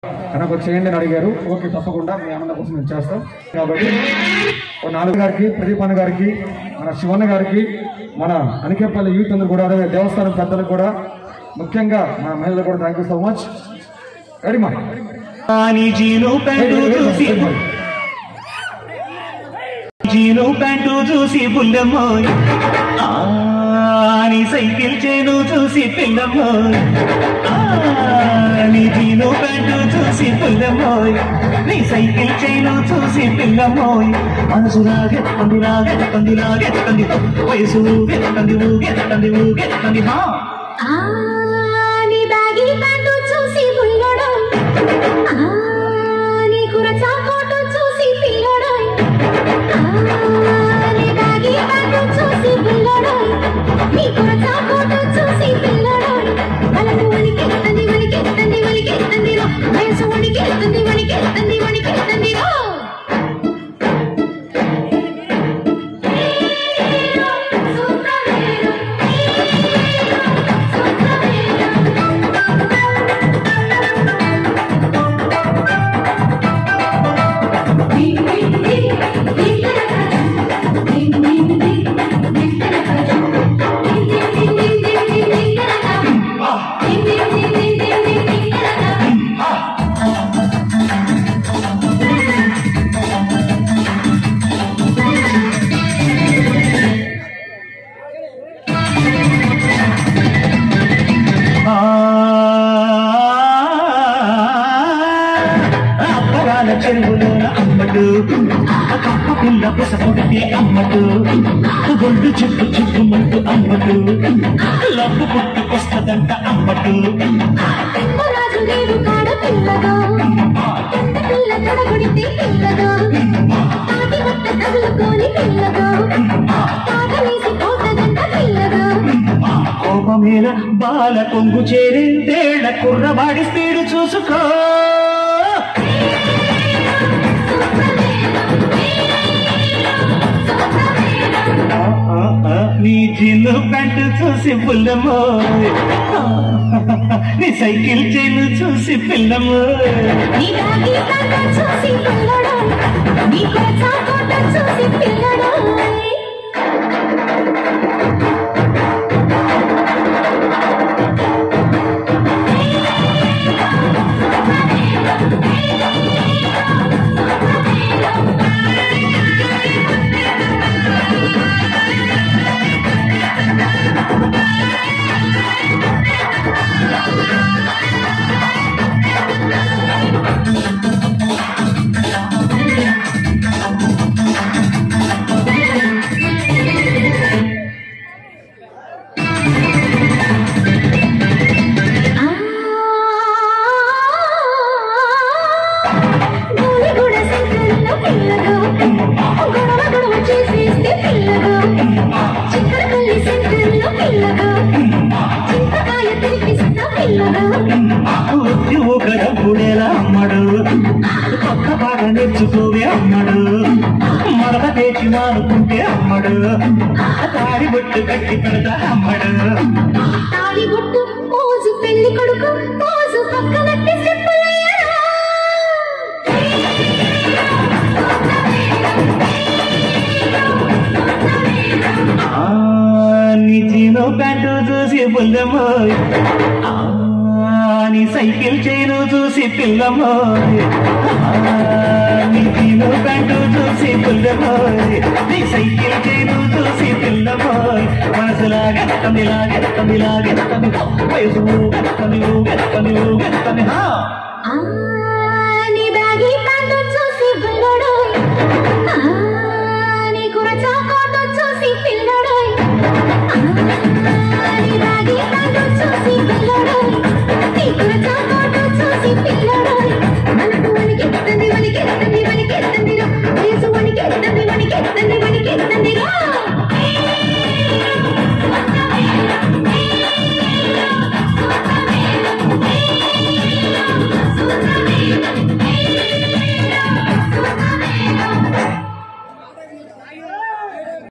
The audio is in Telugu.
నాకు చేయండి అని అడిగారు ఓకే తప్పకుండా మీ ఆనందం కోసం మేము చేస్తాం కాబట్టి ఓ నాలుగు గారికి ప్రదీప్ అన్న గారికి మన శివన్న గారికి మన అనికేపల్లి యూత్ అందరూ కూడా అదే దేవస్థానం పెద్దలకు కూడా ముఖ్యంగా మన మహిళలకు కూడా థ్యాంక్ యూ సో మచ్ రెడీమా నీ జీను ప్యాంటు చూసి జీను ప్యాంటు చూసి బుల్లమ్మోయ్ ఆ, నీ సైకిల్ చేను చూసి పిల్లమ్మోయ్ ఆ, నీ జీను ప్యాంటు చూసి పుల్లమ్మోయ్ నీ సైకిల్ చేను చూసి పిల్లమ్మోయ్ మనసు లాగెత్తంది లాగెత్తంది లాగెత్తంది వయసు ఊగెత్తంది ఊగెత్తంది ఊగెత్తంది హా ఆ నీ బ్యాగీ ప్యాంటు చూసి బుల్లడం ఆ నీ కురచా కోటు చూసి పిల్లడం ఆ నీ బ్యాగీ ప్యాంటు చూసి బుల్లడం నీ కురచా కోటు చూసి పిల్లడం మనకు వణికెత్తంది వణికెత్తంది వణికెత్తంది రో వయసు వణికెత్తంది వణికెత్తంది వణికెత్తంది రో అప్పరాల చెరువులోన అమ్మడు కప్ప పిల్ల పిస పుడితే అమ్మడు గొడ్డు చుట్టు చుట్టుమంటూ అమ్మడు లబ్బు పుట్టుకొస్తదంట అమ్మడు రాజు నీవు కాడ పిల్లగా ఎంత పిల్ల తొడగొడితే పిల్లగా తాటి బట్ట తగులుకొని పిల్లగా తాగలేసి పోతదంట పిల్లగా కోపమేల బాల కొంగు చేరి తేళ్ల కుర్రవాడి స్పీడు చూసుకో ఆ, ఆ, ఆ, నీ చిన్ను ప్యాంటు చూసి పుల్లమ్మో నీ సైకిల్ చైన్ చూసి పిల్లమ్మో నీ బ్యాగీ ప్యాంటు చూసి పిల్లడా నీ కొరచా కోట చూసి పిల్లడా గోలి గూడ సంకల్లో పిల్లగా గొడవ గొడవ చేసేస్తే పిల్లగా చిక్కర కల్లి సంకల్లో పిల్లగా చింతకాయ తినిపిస్తా పిల్లగా ఉద్ది ఒక డబ్బుడేలా అమ్మడు పక్క బాగా నేర్చుకోవే అమ్మడు మరక తెచ్చి మానుకుంటే అమ్మడు తాడి బొట్టు కట్టి పెడతా అమ్మడు తాళి బొట్టు మోజు పెళ్లి కొడుకు మోజు పక్కనట్టి చెప్పులయ్యరా ఆ, నీ జీనో ప్యాంటు చూసి పుల్లమ్మో ఆ, నీ సైకిల్ చైను చూసి పిల్లమ్మో ఆ, నీ జీనో ప్యాంటు చూసి పుల్లమ్మో నీ సైకిల్ చైను చూసి పిల్లమ్మో మనసులాగా తమిలాగా తమిలాగా తమి వయసు గెత్తమి గెత్తమి గెత్తమి హా ఆ